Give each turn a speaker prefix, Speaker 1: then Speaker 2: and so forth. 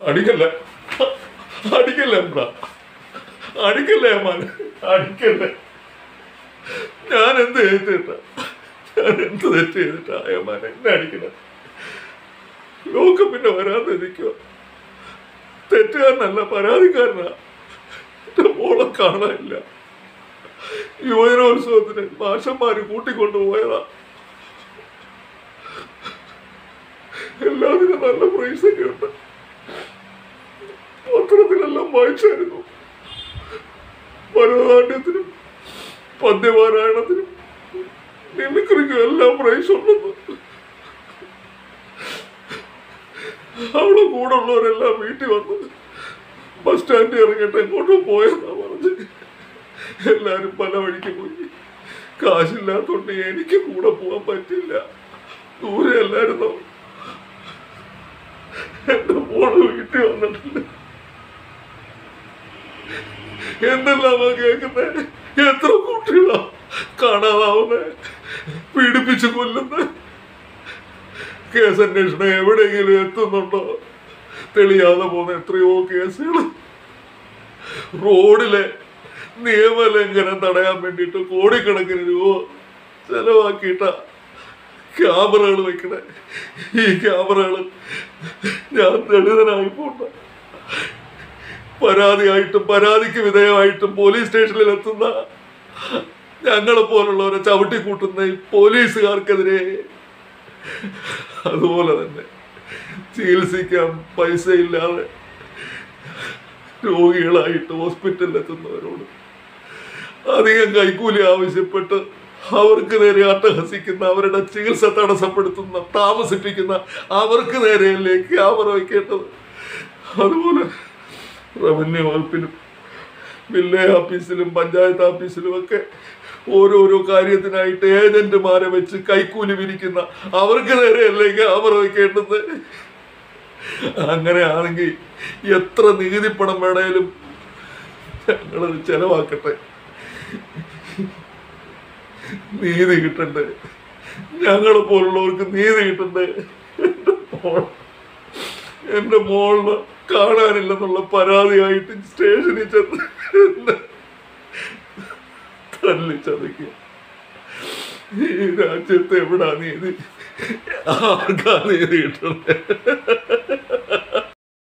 Speaker 1: അടിക്കല്ലേ അടിക്കല്ലേ അമ്പ്ര അടിക്കല്ലേ അമ്മാൻ അടിക്കല്ലേ ഞാൻ എന്ത് ചെയ്തിട്ടാ ഞാൻ എന്ത് തെറ്റ് ചെയ്തിട്ടാ അമ്മാൻ എന്നെ അടിക്കണേ ലോകം പിന്നെ വരാതെ നിൽക്കുക തെറ്റുകാരനല്ല പരാതിക്കാരനാ എന്റെ മോളെ കാണാനില്ല യുവജനോത്സവത്തിന് മാഷന്മാര് കൂട്ടിക്കൊണ്ടുപോയതാ എല്ലാത്തിനും നല്ല പ്രൈസ് ഒക്കെ ഉണ്ട് പത്രത്തിലെല്ലാം വായിച്ചായിരുന്നു ഭരതനാട്യത്തിനും പദ്യപാരായണത്തിനും മിമിക്രിക്കും എല്ലാം പ്രൈസ് ഉണ്ടെന്ന് അവളെ കൂടെ ഉള്ളവരെല്ലാം വീട്ടിൽ വന്ന് ബസ് സ്റ്റാൻഡിൽ ഇറങ്ങിയിട്ട് എങ്ങോട്ടും പോയെന്നാ പറഞ്ഞ് എല്ലാരും പല വഴിക്ക് പോയി കാശില്ലാത്തോണ്ട് എനിക്ക് കൂടെ പോകാൻ പറ്റില്ല ദൂരെ അല്ലായിരുന്നോ എന്റെ മോള് വീട്ടിൽ വന്നിട്ടില്ല എന്തെല്ലാമാ കേൾക്കുന്നേ എത്ര കുട്ടികളാ കാണാതാവുന്നേ പീഡിപ്പിച്ച് കൊല്ലുന്നേ കേസ് അന്വേഷണം എവിടെയെങ്കിലും എത്തുന്നുണ്ടോ തെളിയാതെ പോകുന്ന എത്രയോ കേസുകൾ റോഡിലെ നിയമലംഘനം തടയാൻ വേണ്ടിയിട്ട് കോടിക്കണക്കിന് രൂപ ചെലവാക്കിയിട്ട ക്യാമറകൾ വെക്കണേ ഈ ക്യാമറകൾ ഞാൻ ദളിതനായി പോണ്ട പരാതിയായിട്ടും പരാതിക്ക് വിധേയമായിട്ടും പോലീസ് സ്റ്റേഷനിൽ എത്തുന്ന ഞങ്ങളെ പോലുള്ളവരെ ചവിട്ടി കൂട്ടുന്ന ഈ പോലീസുകാർക്കെതിരെ അതുപോലെ തന്നെ ചികിത്സിക്കാൻ പൈസ ഇല്ലാതെ രോഗികളായിട്ട് ഹോസ്പിറ്റലിൽ എത്തുന്നവരോട് അധികം കൈക്കൂലി ആവശ്യപ്പെട്ട് അവർക്ക് നേരെ അട്ടഹസിക്കുന്ന അവരുടെ ചികിത്സ തടസ്സപ്പെടുത്തുന്ന താമസിപ്പിക്കുന്ന അവർക്ക് നേരെയല്ലേ ക്യാമറ വയ്ക്കേണ്ടത് അതുപോലെ റവന്യൂ വകുപ്പിലും വില്ലേജ് ഓഫീസിലും പഞ്ചായത്ത് ഓഫീസിലും ഒക്കെ ഓരോരോ കാര്യത്തിനായിട്ട് ഏജന്റുമാരെ വെച്ച് കൈക്കൂലി വിരിക്കുന്ന അവർക്ക് നേരെയല്ലേ ക്യാമറ വയ്ക്കേണ്ടത് അങ്ങനെയാണെങ്കിൽ എത്ര നികുതി പണം വേണേലും ഞങ്ങളത് ചെലവാക്കട്ടെ നീതി കിട്ടണ്ടേ ഞങ്ങളെ പോലുള്ളവർക്ക് നീതി കിട്ടണ്ടേ എൻ്റെ മോൾ എൻ്റെ മോളിന് കാണാനില്ലെന്നുള്ള പരാതിയായിട്ട് സ്റ്റേഷനിൽ ചെന്ന് എന്നെ തല്ലി ചതയ്ക്കുക ഈ രാജ്യത്ത് എവിടാ നീതി ആർക്കാ നീതി കിട്ടുന്നത്